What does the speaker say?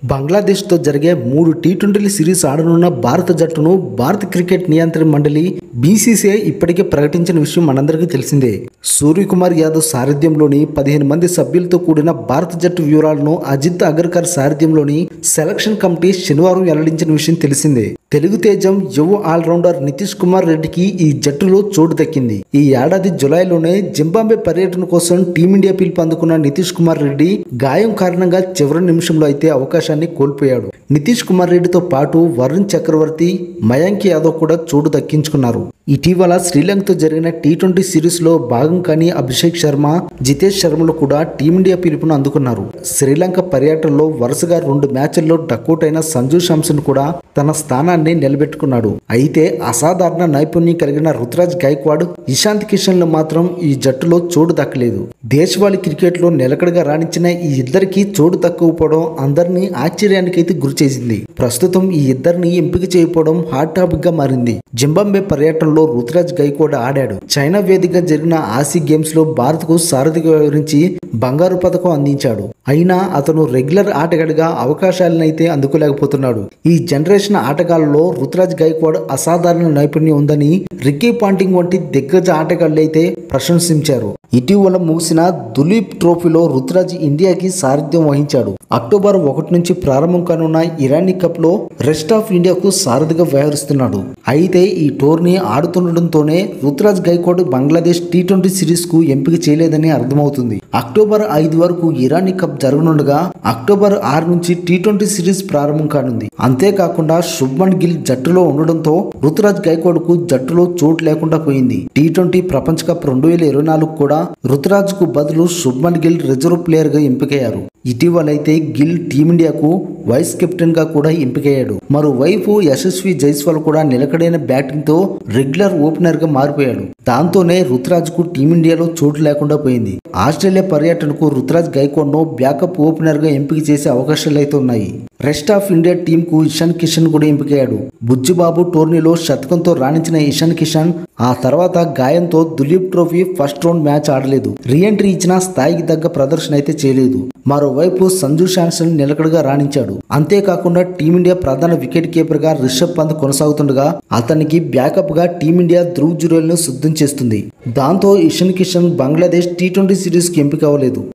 బంగ్లాదేశ్తో జరిగే మూడు tea ట్వంటీల series ఆడనున్న భారత జట్టును భారత క్రికెట్ నియంత్రణ మండలి బీసీసీఐ ఇప్పటికే ప్రకటించిన విషయం మనందరికీ తెలిసిందే సూర్యకుమార్ యాదవ్ సారథ్యంలోని పదిహేను మంది సభ్యులతో కూడిన భారత జట్టు వివరాలను అజిత్ అగర్కర్ సారథ్యంలోని సెలక్షన్ కమిటీ శనివారం వెల్లడించిన విషయం తెలిసిందే తెలుగు తేజం యువ ఆల్రౌండర్ నితీష్ కుమార్ రెడ్డికి ఈ జట్టులో చోటు దక్కింది ఈ ఏడాది జులైలోనే జింబాబే పర్యటన కోసం టీమిండియా పిలుపు అందుకున్న నితీష్ కుమార్ రెడ్డి గాయం కారణంగా చివరి నిమిషంలో అయితే అవకాశాన్ని కోల్పోయాడు నితీష్ కుమార్ రెడ్డితో పాటు వరుణ్ చక్రవర్తి మయాంక్ యాదవ్ కూడా చోటు దక్కించుకున్నారు ఇటీవల శ్రీలంకతో జరిగిన టీ ట్వంటీ సిరీస్ లో భాగం కాని అభిషేక్ శర్మ జితేష్ శర్మలు కూడా టీమిండియా పిలుపును అందుకున్నారు శ్రీలంక పర్యటనలో వరుసగా రెండు మ్యాచ్ల్లో డకౌట్ అయిన సంజు శాంసన్ కూడా తన స్థానాన్ని నిలబెట్టుకున్నాడు అయితే అసాధారణ నైపుణ్యం కలిగిన రుతురాజ్ గైక్వాడ్ ఇషాంత్ కిషన్ లో మాత్రం ఈ జట్టులో చోటు దక్కలేదు దేశవాళీ క్రికెట్ లో నిలకడగా రాణించిన ఈ ఇద్దరికి చోటు తక్కువపోవడం అందరినీ ఆశ్చర్యానికైతే గురిచేసింది ప్రస్తుతం ఈ ఇద్దరిని ఎంపిక చేయకపోవడం హాట్ టాపిక్ గా మారింది జింబాబే పర్యటనలో రుతురాజ్ గైకోడ్ ఆడాడు చైనా వేదికగా జరిగిన ఆసీ గేమ్స్ లో భారత్ కు సారథిగా వివరించి బంగారు పథకం అందించాడు అయినా అతను రెగ్యులర్ ఆటగాడిగా అవకాశాలనైతే అందుకోలేకపోతున్నాడు ఈ జనరేషన్ ఆటగాళ్లలో రుతురాజ్ గైక్వాడ్ అసాధారణ నైపుణ్యం ఉందని రిక్కీ పాంటింగ్ వంటి దిగ్గజ ఆటగాళ్లైతే ప్రశంసించారు ఇటీవల ముగిసిన దులీప్ ట్రోఫీలో రుతురాజ్ ఇండియాకి సారథ్యం వహించాడు అక్టోబర్ ఒకటి నుంచి ప్రారంభం కానున్న ఇరానీ కప్ లో రెస్ట్ ఆఫ్ ఇండియాకు సారథిగా వ్యవహరిస్తున్నాడు అయితే ఈ టోర్నీ ఆడుతుండటంతోనే Ruturaj Gaikwad Bangladesh T twenty series కు ఎంపిక చేయలేదని అర్థమవుతుంది అక్టోబర్ ఐదు వరకు ఇరానీ కప్ జరగనుండగా అక్టోబర్ ఆరు నుంచి టీ ట్వంటీ సిరీస్ ప్రారంభం కానుంది అంతేకాకుండా శుభ్మన్ గిల్ జట్టులో ఉండడంతో రుతురాజ్ గైకోడ్ కు జట్టులో చోటు లేకుండా పోయింది టీ ట్వంటీ ప్రపంచ కప్ రెండు వేల ఇరవై నాలుగు కూడా రుతురాజ్ కు బదులు శుభ్మన్ గిల్ రిజర్వ్ ప్లేయర్ గా ఎంపికయ్యారు ఇటీవలైతే గిల్ టీమిండియాకు వైస్ కెప్టెన్ గా కూడా ఎంపికయ్యాడు మరోవైపు యశస్వి జైస్వాల్ కూడా నిలకడైన బ్యాటింగ్ తో రెగ్యులర్ ఓపెనర్ గా మారిపోయాడు దాంతోనే రుతురాజ్ కు టీమిండియాలో చోటు లేకుండా పోయింది ఆస్ట్రేలియా పర్యటనకు రుతురాజ్ గైకోడ్ ను బ్యాకప్ ఓపెనర్ గా ఎంపిక చేసే అవకాశాలు అయితే ఉన్నాయి రెస్ట్ ఆఫ్ ఇండియా టీం కు ఇషాన్ కిషన్ కూడా ఎంపికయ్యాడు బుజ్జిబాబు టోర్నీలో శతకంతో రాణించిన ఇషాన్ కిషన్ ఆ తర్వాత గాయంతో Duleep trophy first round match ఆడలేదు రీఎంట్రీ ఇచ్చిన స్థాయికి తగ్గ ప్రదర్శన అయితే చేయలేదు మరోవైపు సంజు శాంసన్ నిలకడగా రాణించాడు అంతేకాకుండా టీమిండియా ప్రధాన వికెట్ కీపర్ గా రిషబ్ పంత్ కొనసాగుతుండగా అతనికి బ్యాకప్ గా టీమిండియా ధ్రువ్ జురేల్ ను సిద్ధం చేస్తుంది దాంతో Ishan Kishan Bangladesh T twenty series కి ఎంపిక అవ్వలేదు